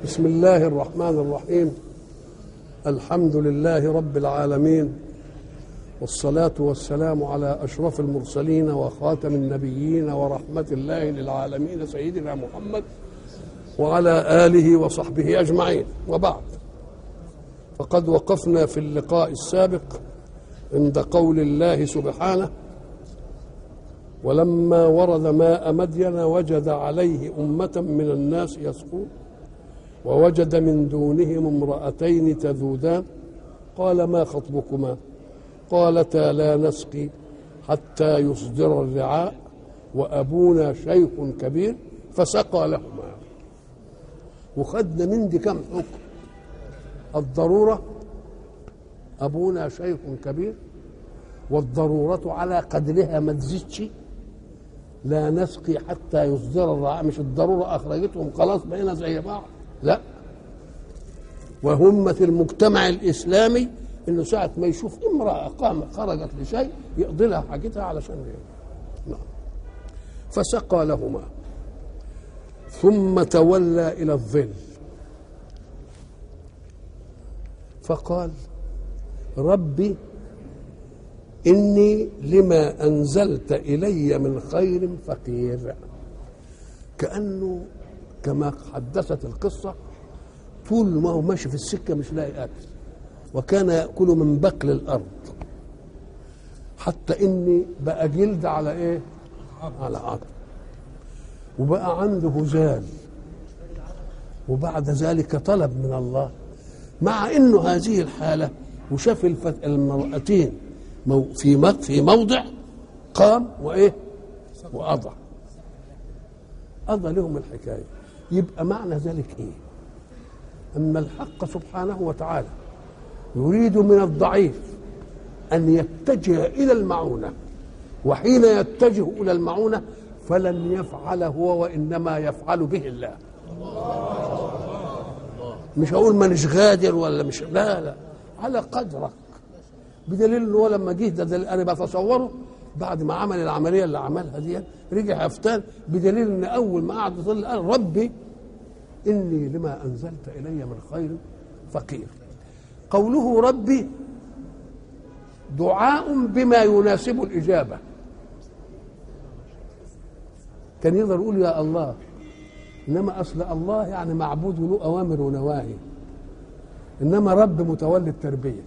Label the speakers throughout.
Speaker 1: بسم الله الرحمن الرحيم الحمد لله رب العالمين والصلاة والسلام على أشرف المرسلين وخاتم النبيين ورحمة الله للعالمين سيدنا محمد وعلى آله وصحبه أجمعين وبعد فقد وقفنا في اللقاء السابق عند قول الله سبحانه ولما ورد ماء مدين وجد عليه أمة من الناس يسقون ووجد من دونهم امرأتين تذودان قال ما خطبكما قالتا لا نسقي حتى يصدر الرعاء وأبونا شيخ كبير فسقى لهما وخدنا من دي كم حكم الضرورة أبونا شيخ كبير والضرورة على قدرها ما تزيدش لا نسقي حتى يصدر الرعاء مش الضرورة أخرجتهم خلاص بقينا زي بعض لا وهمة المجتمع الإسلامي إنه ساعة ما يشوف امرأة قامت خرجت لشيء يقضي لها حاجتها علشان نعم فسقى لهما ثم تولى إلى الظل فقال ربي إني لما أنزلت إلي من خير فقير كأنه كما حدثت القصة طول ما هو ماشي في السكة مش لاقي أكل وكان يأكل من بقل الأرض حتى إني بقى جلد على إيه؟ على عظم وبقى عنده هزال وبعد ذلك طلب من الله مع انه هذه الحاله وشاف المرأتين في في موضع قام وايه وأضع أضى لهم الحكاية يبقى معنى ذلك إيه أن الحق سبحانه وتعالى يريد من الضعيف أن يتجه إلى المعونة وحين يتجه إلى المعونة فلن يفعل هو وإنما يفعل به الله مش هقول مانيش غادر ولا مش لا لا على قدرك بدليل ان هو لما جه ده, ده انا بتصوره بعد ما عمل العمليه اللي عملها دي رجع هفتان بدليل ان اول ما قعد يصلي قال ربي اني لما انزلت الي من خير فقير قوله ربي دعاء بما يناسب الاجابه كان يقدر يقول يا الله انما اصل الله يعني معبود له اوامر ونواهي انما رب متولي التربيه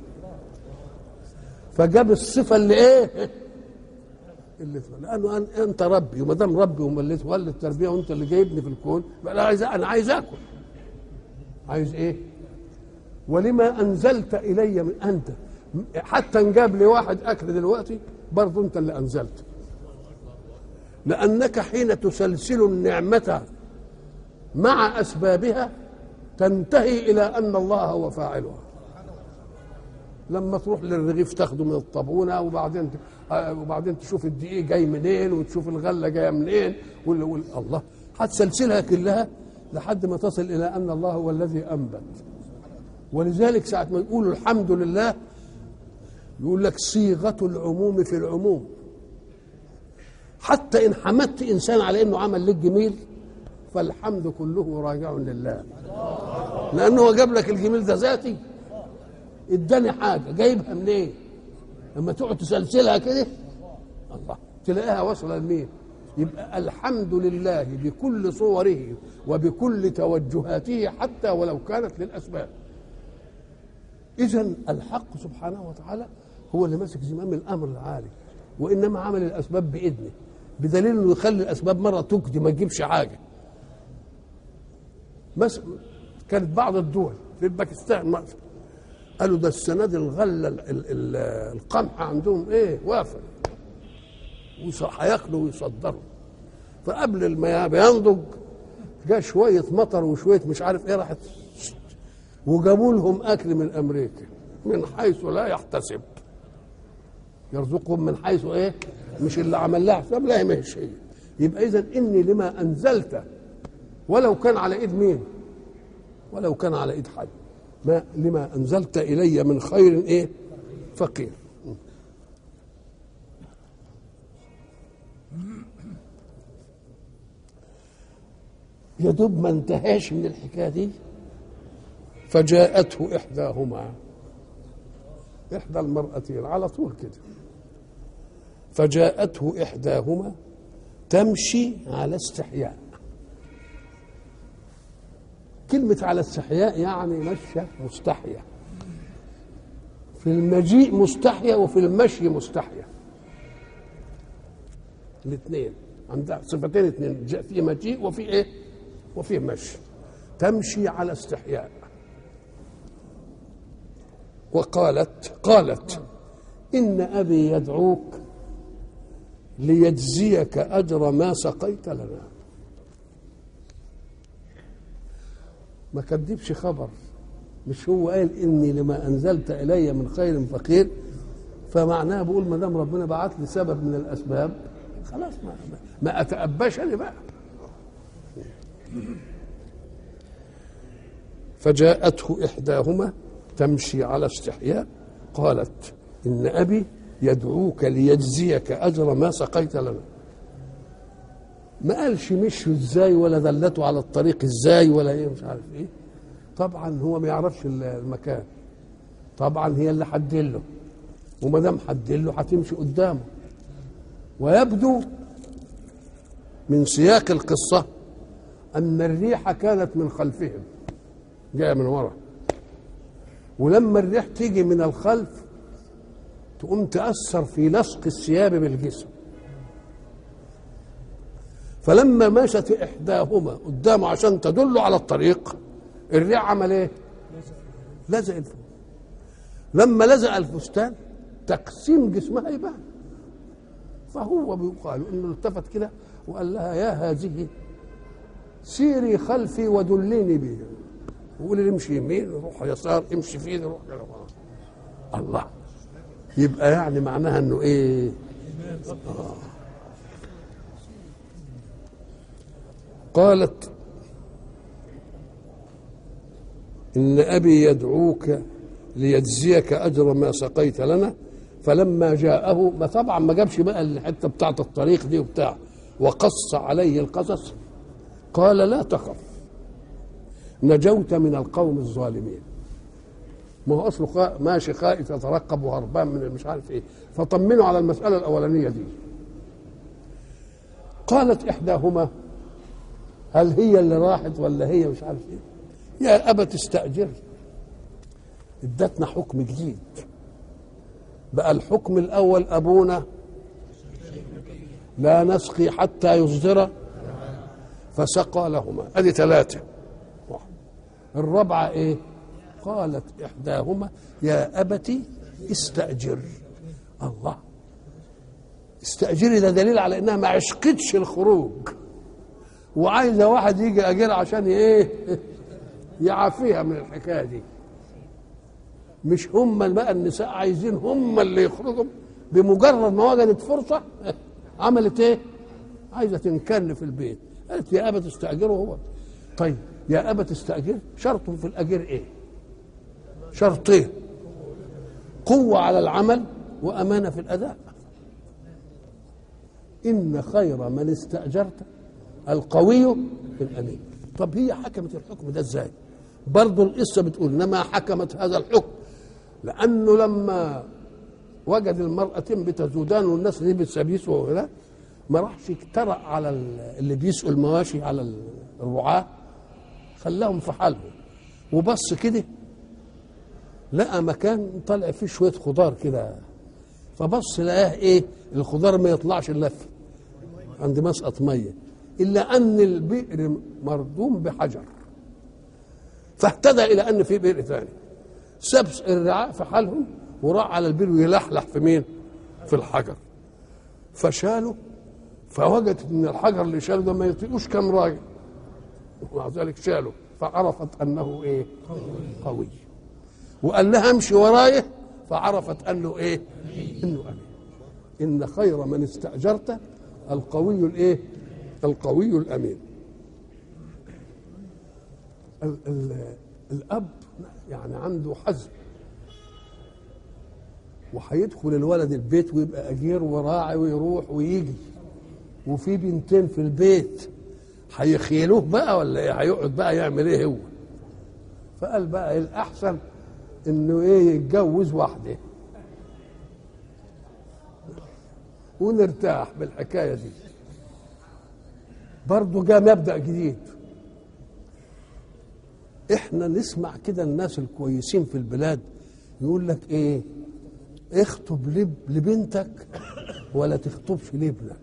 Speaker 1: فجاب الصفه اللي ايه اللي لانه انت ربي وما دام ربي وما تولي التربيه وانت اللي جايبني في الكون انا عايز انا عايز اكل عايز ايه ولما انزلت الي من انت حتى نجاب لي واحد اكل دلوقتي برضه انت اللي انزلت لانك حين تسلسل النعمه مع اسبابها تنتهي الى ان الله هو فاعلها لما تروح للرغيف تاخده من الطابونه وبعدين وبعدين تشوف الدقيق جاي منين وتشوف الغله جايه منين وال... وال... الله هتسلسلها كلها لحد ما تصل الى ان الله هو الذي انبت ولذلك ساعه ما يقولوا الحمد لله يقول لك صيغه العموم في العموم حتى ان حمدت انسان على انه عمل لك جميل فالحمد كله راجع لله لانه هو جاب لك الجميل ده ذاتي اداني حاجه جايبها منين إيه؟ لما تقعد تسلسلها كده الله تلاقيها واصله لمين يبقى الحمد لله بكل صوره وبكل توجهاته حتى ولو كانت للاسباب اذا الحق سبحانه وتعالى هو اللي ماسك زمام الامر العالي وانما عمل الاسباب باذنه بدليل انه يخلي الاسباب مره تجدي ما تجيبش حاجه مثلا كانت بعض الدول في باكستان مثلا قالوا ده السنه دي الغله القمح عندهم ايه وافر هياكلوا ويصدروا فقبل ما بينضج جاء شويه مطر وشويه مش عارف ايه راحت وجابوا لهم اكل من امريكا من حيث لا يحتسب يرزقهم من حيث ايه مش اللي عمل لها حساب لا ما هيش هي يبقى اذا اني لما انزلت ولو كان على ايد مين ولو كان على ايد حد ما لما انزلت الي من خير ايه فقير يا دوب ما انتهاش من الحكايه دي فجاءته إحداهما إحدى المرأتين على طول كده فجاءته إحداهما تمشي على استحياء كلمة على استحياء يعني مشى مستحيا في المجيء مستحيا وفي المشي مستحيا الاثنين عندها صفتين اثنين في مجيء وفي ايه وفي مشي تمشي على استحياء وقالت قالت إن أبي يدعوك ليجزيك أجر ما سقيت لنا ما كذبش خبر مش هو قال إني لما أنزلت إلي من خير فقير فمعناه بقول ما دام ربنا بعت لي سبب من الأسباب خلاص ما, ما أتأباش أنا بقى فجاءته إحداهما تمشي على استحياء قالت إن أبي يدعوك ليجزيك أجر ما سقيت لنا ما قالش مشوا ازاي ولا دلته على الطريق ازاي ولا ايه مش عارف ايه طبعا هو ما يعرفش المكان طبعا هي اللي حدله وما دام حدله هتمشي قدامه ويبدو من سياق القصه ان الريح كانت من خلفهم جايه من ورا ولما الريح تيجي من الخلف تقوم تأثر في لصق الثياب بالجسم فلما مشت إحداهما قدامه عشان تدل على الطريق الريح عمل إيه؟ لزق الفستان لما لزق الفستان تقسيم جسمها يبان فهو بيقال انه التفت كده وقال لها يا هذه سيري خلفي ودليني بها وقولي لي امشي يمين روح يسار امشي فيه روح الله يبقى يعني معناها انه ايه آه. قالت ان ابي يدعوك ليجزيك اجر ما سقيت لنا فلما جاءه ما طبعا ما جابش بقى الحته بتاعت الطريق دي وبتاع وقص عليه القصص قال لا تخف نجوت من القوم الظالمين ما هو اصله خا... ماشي خائف يترقب وهربان من مش عارف ايه فطمنوا على المساله الاولانيه دي قالت احداهما هل هي اللي راحت ولا هي مش عارف ايه يا ابا تستاجر ادتنا حكم جديد بقى الحكم الاول ابونا لا نسقي حتى يصدر فسقى لهما ادي ثلاثه الرابعه ايه قالت إحداهما يا أبت استأجر الله استأجري ده دليل على إنها ما عشقتش الخروج وعايزة واحد يجي أجر عشان إيه يعافيها من الحكاية دي مش هم بقى النساء عايزين هم اللي يخرجوا بمجرد ما وجدت فرصة عملت إيه عايزة تنكن في البيت قالت يا أبا تستأجره هو طيب يا أبا تستأجر شرط في الأجر إيه شرطين قوة على العمل وأمانة في الأداء إن خير من استأجرت القوي الأمين طب هي حكمت الحكم ده ازاي برضه القصة بتقول إنما حكمت هذا الحكم لأنه لما وجد المرأتين بتزودان والناس دي بتسابيس وكده ما راحش اجترأ على اللي بيسقوا المواشي على الرعاة خلاهم في حالهم وبص كده لقى مكان طلع فيه شويه خضار كده فبص لقاه ايه الخضار ما يطلعش الا عند مسقط ميه الا ان البئر مردوم بحجر فاهتدى الى ان في بئر ثاني ساب الرعاء في حالهم وراح على البئر ويلحلح في مين في الحجر فشالوا فوجدت ان الحجر اللي شاله ده ما يطيقوش كم راجل ومع ذلك شاله فعرفت انه ايه قوي وقال لها امشي ورايه فعرفت انه ايه انه امين ان خير من استاجرت القوي الايه القوي الامين ال ال الاب يعني عنده حزم وهيدخل الولد البيت ويبقى اجير وراعي ويروح ويجي وفي بنتين في البيت هيخيلوه بقى ولا ايه هيقعد بقى يعمل ايه هو فقال بقى الاحسن انه ايه يتجوز واحده ونرتاح بالحكايه دي برضه جاء مبدا جديد احنا نسمع كده الناس الكويسين في البلاد يقول لك ايه اخطب لب لبنتك ولا تخطبش لابنك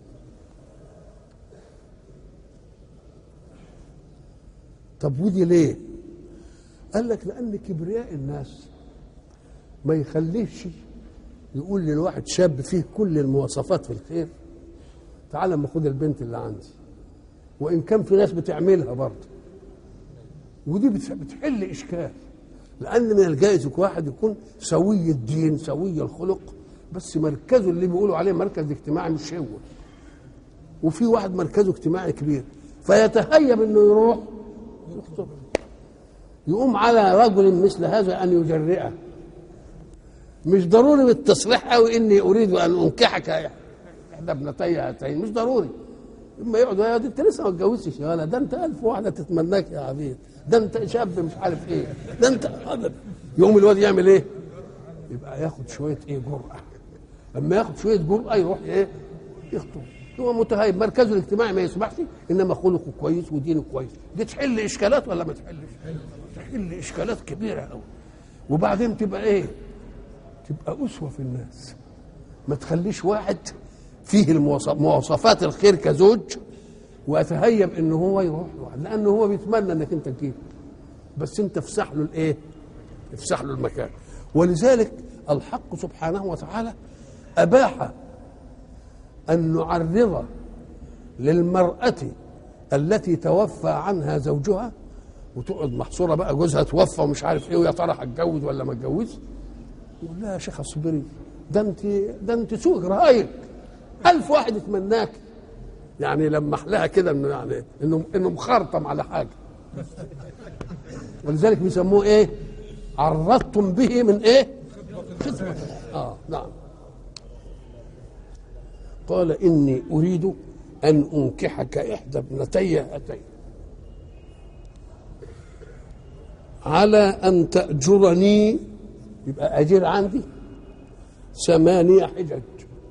Speaker 1: طب ودي ليه قال لك لان كبرياء الناس ما يخليش يقول للواحد شاب فيه كل المواصفات في الخير تعال اما خد البنت اللي عندي وان كان في ناس بتعملها برضه ودي بتح- بتحل اشكال لان من الجائز يكون واحد يكون سوي الدين سوي الخلق بس مركزه اللي بيقولوا عليه مركز اجتماعي مش هو وفي واحد مركزه اجتماعي كبير فيتهيب انه يروح يخطب يقوم على رجل مثل هذا ان يجرئه مش ضروري بالتصريح قوي اني اريد ان انكحك احدى ابنتي هاتين مش ضروري اما يقعد يا دي انت لسه ما اتجوزتش يا ولا ده انت الف واحده تتمناك يا عبيد ده انت شاب مش عارف ايه ده انت أبدا. يقوم الواد يعمل ايه؟ يبقى ياخد شويه ايه جرأه لما ياخد شويه جرأه يروح ايه؟ يخطب هو متهيب مركزه الاجتماعي ما يسمحش انما خلقه كويس ودينه كويس دي تحل اشكالات ولا ما تحلش؟ تحل اشكالات كبيره قوي وبعدين تبقى ايه؟ تبقى اسوه في الناس ما تخليش واحد فيه المواصف- مواصفات الخير كزوج ويتهيب ان هو يروح لوحده لانه هو بيتمنى انك انت تجيب بس انت افسح له الايه؟ افسح له المكان ولذلك الحق سبحانه وتعالى اباح ان نعرض للمراه التي توفى عنها زوجها وتقعد محصوره بقى جوزها توفى ومش عارف ايه ويا ترى هتجوز ولا ما اتجوز يقول لها يا شيخ اصبري ده انت ده انت سوق رايك ألف واحد يتمناك يعني لمح لها كده انه يعني انه انه مخرطم على حاجه ولذلك بيسموه ايه؟ عرضتم به من ايه؟ خدمة اه نعم قال اني اريد ان انكحك احدى ابنتي هاتين على ان تاجرني يبقى اجير عندي ثمانية حجج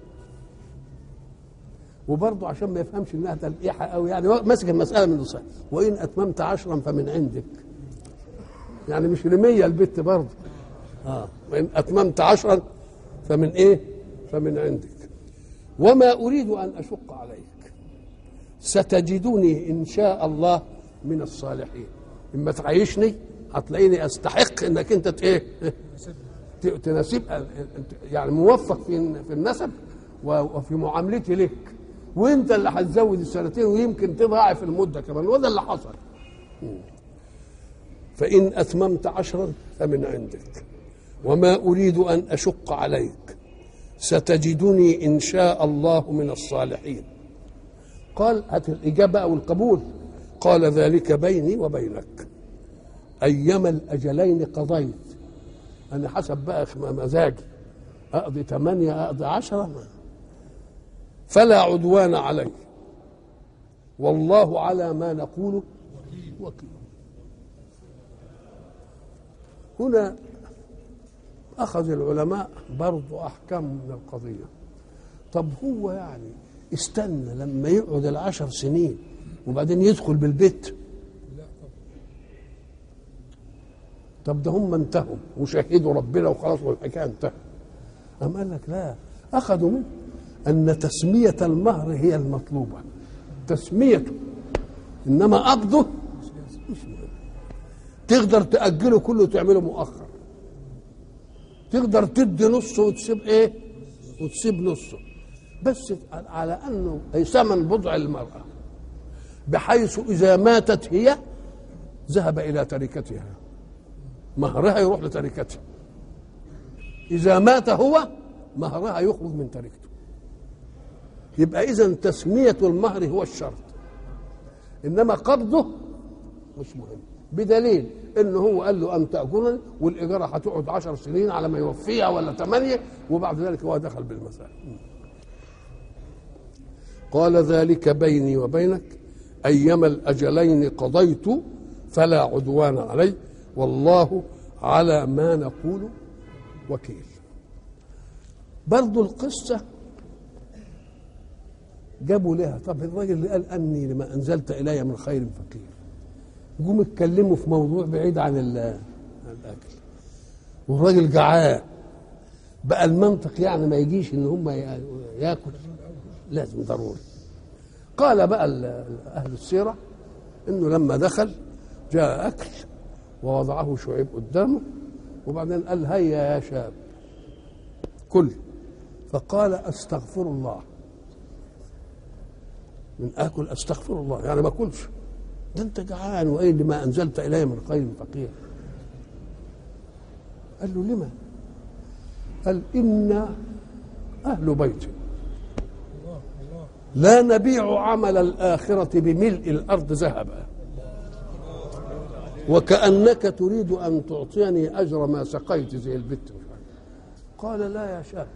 Speaker 1: وبرضه عشان ما يفهمش انها تلقيحه قوي يعني هو ماسك المساله من الصحيح وان اتممت عشرا فمن عندك يعني مش رميه البت برضه اه وان اتممت عشرا فمن ايه؟ فمن عندك وما اريد ان اشق عليك ستجدني ان شاء الله من الصالحين اما تعيشني هتلاقيني استحق انك انت ت- ايه ت- تناسب يعني موفق في في النسب و- وفي معاملتي لك وانت اللي هتزود السنتين ويمكن تضاعف المده كمان وده اللي حصل فان اتممت عشرا فمن عندك وما اريد ان اشق عليك ستجدني ان شاء الله من الصالحين قال هات الاجابه او القبول قال ذلك بيني وبينك ايما الاجلين قضيت انا حسب بقى مزاجي اقضي ثمانيه اقضي عشره فلا عدوان علي والله على ما نقول وكيل هنا اخذ العلماء برضو احكام من القضيه طب هو يعني استنى لما يقعد العشر سنين وبعدين يدخل بالبيت طب ده هم انتهوا وشهدوا ربنا وخلاص والحكايه انتهت أم قال لك لا أخذوا منه أن تسمية المهر هي المطلوبة تسميته إنما قبضه مش مهم. تقدر تأجله كله وتعمله مؤخر تقدر تدي نصه وتسيب ايه وتسيب نصه بس على انه ثمن بضع المراه بحيث اذا ماتت هي ذهب الى تركتها مهرها يروح لتركتها اذا مات هو مهرها يخرج من تركته يبقى اذا تسميه المهر هو الشرط انما قبضه مش مهم بدليل ان هو قال له ان تاجرني والاجاره هتقعد عشر سنين على ما يوفيها ولا ثمانيه وبعد ذلك هو دخل بالمسائل قال ذلك بيني وبينك ايما الاجلين قضيت فلا عدوان علي والله على ما نقول وكيل برضو القصة جابوا لها طب الراجل اللي قال أني لما أنزلت إلي من خير فقير جم اتكلموا في موضوع بعيد عن ال- عن الأكل والراجل جعان بقى المنطق يعني ما يجيش ان هم ي- ياكل لازم ضروري قال بقى ال- اهل السيره انه لما دخل جاء اكل ووضعه شعيب قدامه وبعدين قال هيا يا شاب كل فقال استغفر الله من اكل استغفر الله يعني ما اكلش ده انت جعان وايه اللي ما انزلت الي من خير فقير قال له لما قال إنا أهل بيت لا نبيع عمل الآخرة بملء الأرض ذهبا وكأنك تريد أن تعطيني أجر ما سقيت زي البت قال لا يا شاب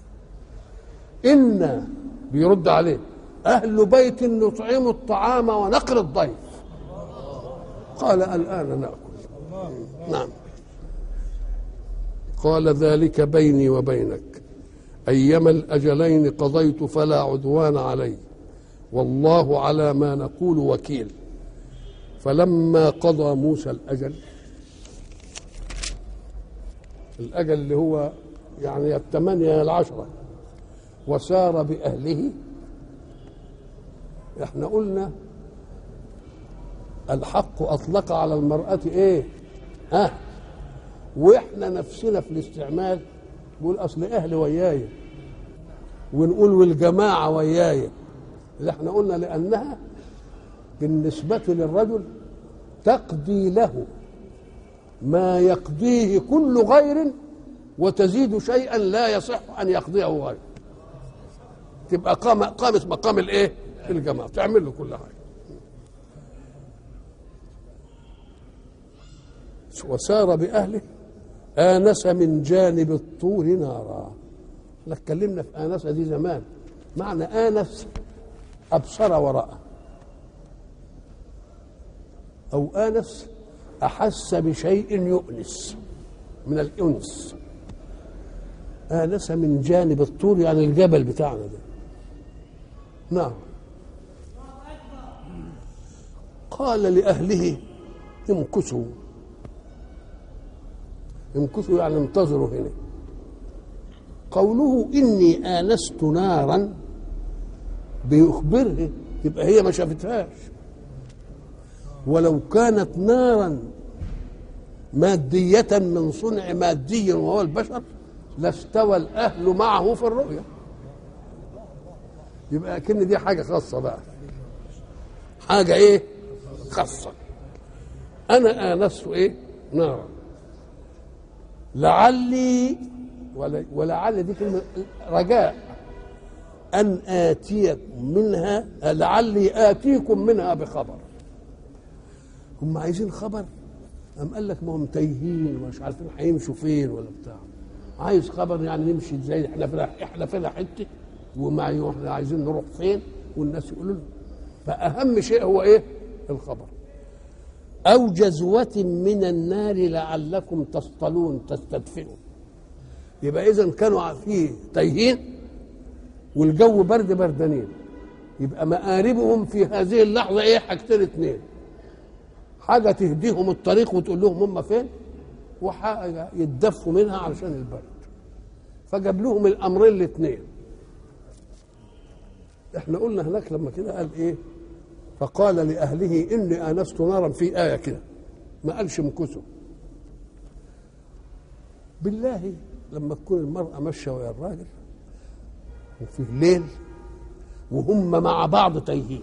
Speaker 1: إنا بيرد عليه أهل بيت نطعم الطعام ونقر الضيف قال الآن نأكل نعم قال ذلك بيني وبينك أيما الأجلين قضيت فلا عدوان علي والله على ما نقول وكيل فلما قضى موسى الأجل الأجل اللي هو يعني الثمانية العشرة وسار بأهله احنا قلنا الحق أطلق على المرأة ايه ها واحنا نفسنا في الاستعمال بقول اصل اهلي وياي ونقول والجماعه وياي اللي احنا قلنا لانها بالنسبه للرجل تقضي له ما يقضيه كل غير وتزيد شيئا لا يصح ان يقضيه غيره تبقى قام قامت مقام الايه الجماعه تعمل له كل حاجه وسار باهله آنس من جانب الطور نارا احنا اتكلمنا في آنس دي زمان معنى آنس أبصر وراءه أو آنس أحس بشيء يؤنس من الأنس آنس من جانب الطور يعني الجبل بتاعنا ده نعم قال لأهله امكثوا امكثوا يعني انتظروا هنا قوله اني انست نارا بيخبره يبقى هي ما شافتهاش ولو كانت نارا مادية من صنع مادي وهو البشر لاستوى الأهل معه في الرؤية يبقى أكن دي حاجة خاصة بقى حاجة إيه خاصة أنا آنست إيه نارا لعلي ولا- ولعل دي كلمة رجاء أن آتيكم منها لعلي آتيكم منها بخبر هم عايزين خبر أم قال لك ما هم تايهين ومش عارفين هيمشوا فين ولا بتاع عايز خبر يعني نمشي ازاي احنا فينا احنا فينا حته وما احنا عايزين نروح فين والناس يقولوا لنا فأهم شيء هو ايه الخبر أو جزوة من النار لعلكم تصطلون تستدفئوا يبقى إذا كانوا في تايهين والجو برد بردانين يبقى مآربهم في هذه اللحظة إيه حاجتين اتنين حاجة تهديهم الطريق وتقول لهم هم فين وحاجة يتدفوا منها علشان البرد فجاب لهم الأمرين الاثنين احنا قلنا هناك لما كده قال ايه فقال لأهله إني آنست نارا في آية كده ما قالش امكثوا بالله لما تكون المرأة ماشية ويا الراجل وفي الليل وهم مع بعض تايهين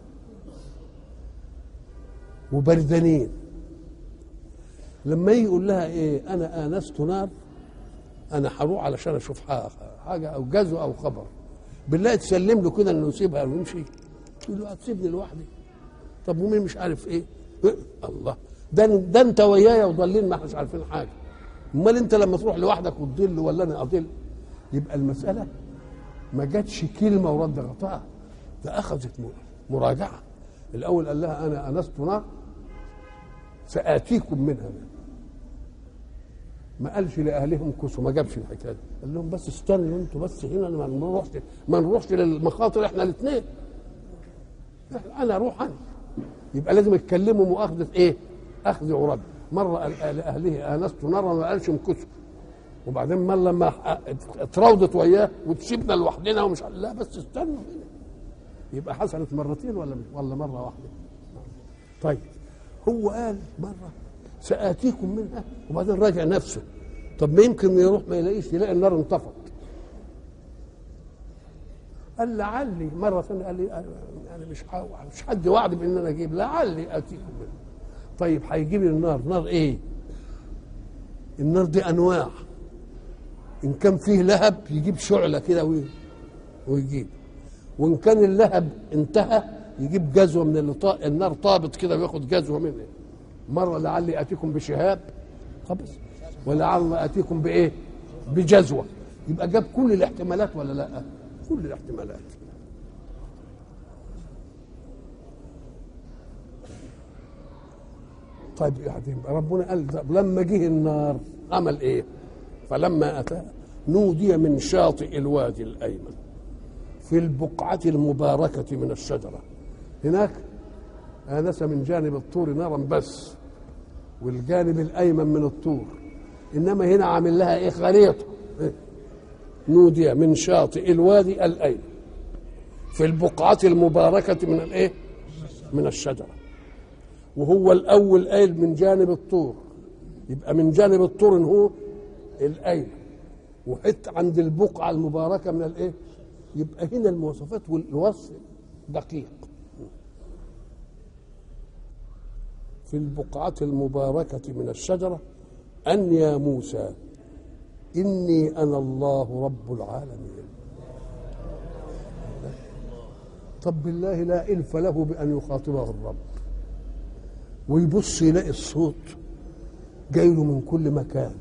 Speaker 1: وبردانين لما يجي يقول لها ايه انا انست نار انا هروح علشان اشوف حاجه او جزو او خبر بالله تسلم له كده انه يسيبها ويمشي تقول له هتسيبني لوحدي طب ومين مش عارف ايه إيه؟ الله ده ده انت ويايا وضالين ما احناش عارفين حاجه امال انت لما تروح لوحدك وتضل ولا انا اضل يبقى المساله ما جاتش كلمه ورد غطاء ده اخذت مراجعه الاول قال لها انا انست نار ساتيكم منها ما قالش لاهلهم كسوا ما جابش الحكايه دي قال لهم بس استنوا انتوا بس هنا ما نروحش ما نروحش للمخاطر احنا الاثنين انا اروح انا يبقى لازم يتكلموا مؤاخذه ايه؟ اخذ ورد مره قال لاهله انست نارا ما قالش امكثوا وبعدين ما لما اتراودت وياه وتسيبنا لوحدنا ومش لا بس استنوا هنا يبقى حصلت مرتين ولا مش ولا مره واحده طيب هو قال مره ساتيكم منها وبعدين راجع نفسه طب ما يمكن يروح ما يلاقيش يلاقي النار انطفت قال لعلي مره ثانيه قال لي انا مش مش حد وعد بان انا اجيب لعلي اتيكم منها طيب هيجيب لي النار نار ايه النار دي انواع ان كان فيه لهب يجيب شعله كده ويجيب وان كان اللهب انتهى يجيب جزوه من اللي طا... النار طابت كده وياخد جزوه منه مره لعلي اتيكم بشهاب خبص ولعل اتيكم بايه بجزوه يبقى جاب كل الاحتمالات ولا لا كل الاحتمالات طيب يعني ربنا قال لما جه النار عمل ايه فلما اتى نودي من شاطئ الوادي الايمن في البقعه المباركه من الشجره هناك آنس من جانب الطور نارا بس والجانب الأيمن من الطور إنما هنا عامل لها إيه خريطة إيه؟ نودي من شاطئ الوادي الأيمن في البقعة المباركة من الإيه؟ من الشجرة وهو الأول قايل من جانب الطور يبقى من جانب الطور هو الأيمن وحت عند البقعة المباركة من الإيه؟ يبقى هنا المواصفات والوصف دقيق في البقعة المباركة من الشجرة أن يا موسى إني أنا الله رب العالمين طب بالله لا إلف له بأن يخاطبه الرب ويبص يلاقي الصوت جاي له من كل مكان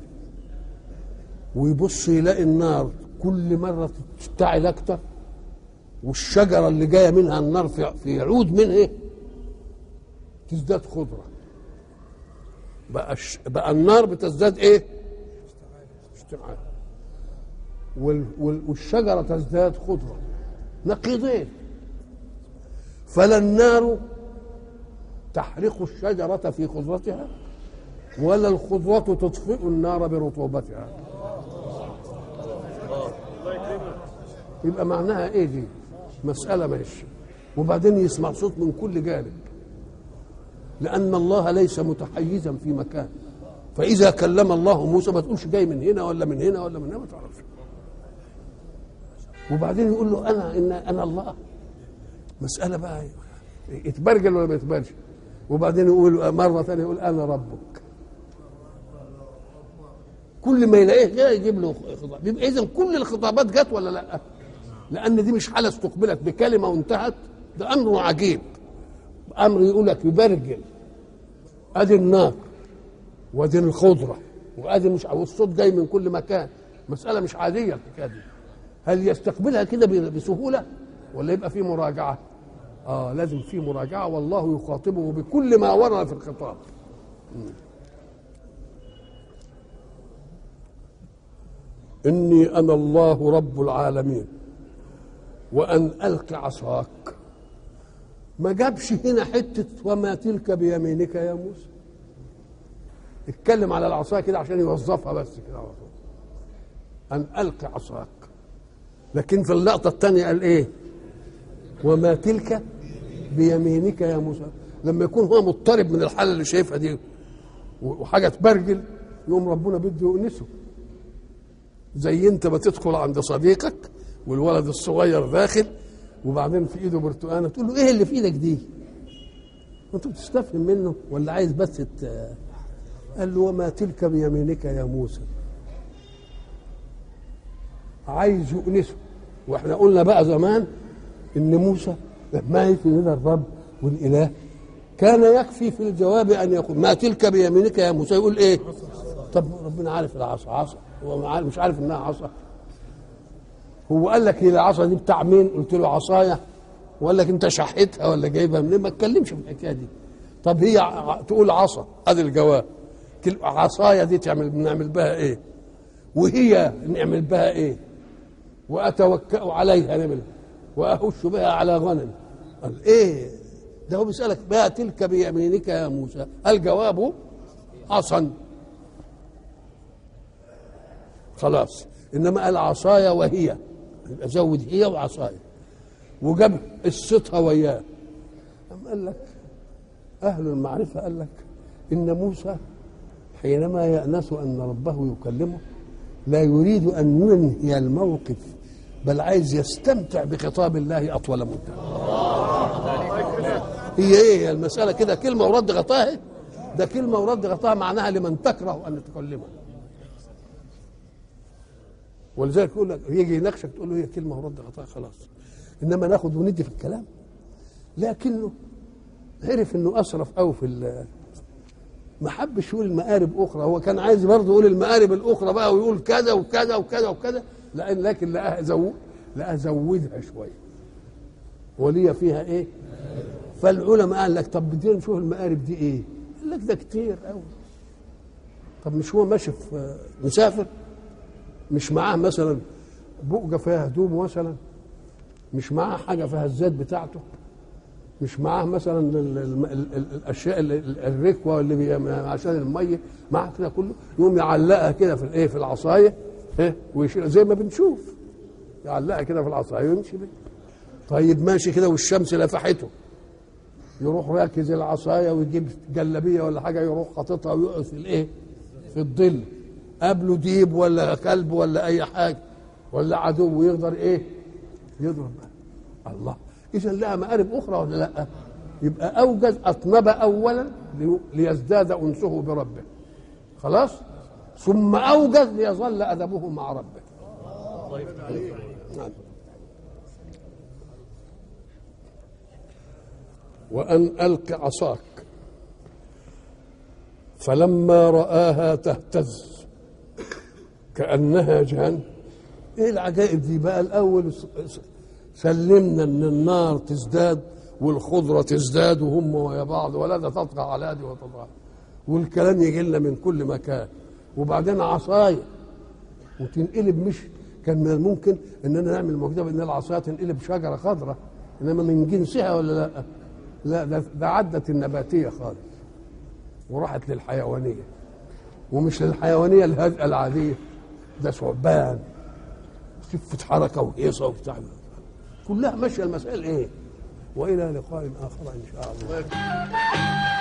Speaker 1: ويبص يلاقي النار كل مرة تشتعل أكتر والشجرة اللي جاية منها النار في, في عود منها تزداد خضرة بقى ش... بقى النار بتزداد ايه؟ اشتعال وال... وال... والشجرة تزداد خضرة نقيضين فلا النار تحرق الشجرة في خضرتها ولا الخضرة تطفئ النار برطوبتها يبقى معناها ايه دي مسألة ماشي وبعدين يسمع صوت من كل جانب لأن الله ليس متحيزا في مكان فإذا كلم الله موسى ما تقولش جاي من هنا ولا من هنا ولا من هنا ما تعرفش وبعدين يقول له أنا إن أنا الله مسألة بقى يتبرجل ولا ما يتبرجل وبعدين يقول مرة ثانية يقول أنا ربك كل ما يلاقيه جاي يجيب له خطاب يبقى إذا كل الخطابات جت ولا لا؟ لأن دي مش حالة استقبلت بكلمة وانتهت ده أمر عجيب امر يقول لك يبرجل ادي النار وادي الخضره وادي مش والصوت جاي من كل مكان مساله مش عاديه الحكايه دي هل يستقبلها كده بسهوله ولا يبقى في مراجعه اه لازم في مراجعه والله يخاطبه بكل ما ورد في الخطاب اني انا الله رب العالمين وان الق عصاك ما جابش هنا حته وما تلك بيمينك يا موسى اتكلم على العصا كده عشان يوظفها بس كده على طول ان الق عصاك لكن في اللقطه الثانيه قال ايه وما تلك بيمينك يا موسى لما يكون هو مضطرب من الحاله اللي شايفها دي وحاجه تبرجل يقوم ربنا بده يؤنسه زي انت ما تدخل عند صديقك والولد الصغير داخل وبعدين في ايده برتقانه تقول له ايه اللي في ايدك دي؟ انت بتستفهم منه ولا عايز بس ت... قال له وما تلك بيمينك يا موسى عايز يؤنسه واحنا قلنا بقى زمان ان موسى لما يفي هنا الرب والاله كان يكفي في الجواب ان يقول ما تلك بيمينك يا موسى يقول ايه طب ربنا عارف العصا عصا هو مش عارف انها عصا هو قال لك هي العصا دي بتاع مين قلت له عصايا وقال لك انت شحتها ولا جايبها منين ما اتكلمش في الحكايه دي طب هي تقول عصا ادي الجواب كل عصايه دي تعمل نعمل بها ايه وهي نعمل بها ايه واتوكا عليها نعمل واهش بها على غنم قال ايه ده هو بيسالك ما تلك بيمينك يا موسى الجواب عصا خلاص انما قال عصايا وهي يبقى زود هي وعصايا وجاب قصتها وياه أم قال لك اهل المعرفه قال لك ان موسى حينما يأنس أن ربه يكلمه لا يريد أن ينهي الموقف بل عايز يستمتع بخطاب الله أطول مدة هي ايه المسألة كده كلمة ورد غطاها ده كلمة ورد غطاها معناها لمن تكره أن تكلمه ولذلك يقول لك يجي يناقشك تقول له هي كلمة ورد غطاها خلاص إنما ناخد وندي في الكلام لكنه عرف انه اسرف قوي في ال- ما حبش يقول المقارب اخرى هو كان عايز برضه يقول المقارب الاخرى بقى ويقول كذا وكذا وكذا وكذا لان لكن لقاها زو لقاها زودها شويه ولي فيها ايه فالعلماء قال لك طب بدينا نشوف المقارب دي ايه قال لك ده كتير قوي طب مش هو ماشي في مسافر مش معاه مثلا بؤجه فيها هدوم مثلا مش معاه حاجه فيها الزيت بتاعته مش معاه مثلا ال- ال- ال- ال- الاشياء ال- ال- الركوه اللي بي عشان الميه معاه كده كله يقوم يعلقها كده في الايه في العصايه ايه ويشيل زي ما بنشوف يعلقها كده في العصايه ويمشي بيها طيب ماشي كده والشمس لفحته يروح راكز العصايه ويجيب جلابيه ولا حاجه يروح حاططها ويقعد في الايه في الظل قبله ديب ولا كلب ولا اي حاجه ولا عدو يقدر ايه يضرب الله اذا لها مآرب اخرى ولا لا يبقى اوجز اطنب اولا لي- ليزداد انسه بربه خلاص ثم اوجز ليظل ادبه مع ربه نعم. وان الق عصاك فلما راها تهتز كانها جان ايه العجائب دي بقى الاول س- س- سلمنا ان النار تزداد والخضره تزداد وهم ويا بعض ولا ده تطغى على دي وتطغى والكلام يجي لنا من كل مكان وبعدين عصايه وتنقلب مش كان من الممكن اننا نعمل معجزه بان العصايه تنقلب شجره خضراء انما من جنسها ولا لا؟ لا ده, ده عدت النباتيه خالص وراحت للحيوانيه ومش للحيوانيه الهادئه العاديه ده ثعبان خفة حركة وهيصة وبتاع كلها ماشية المسائل ايه؟ وإلى لقاء آخر إن شاء الله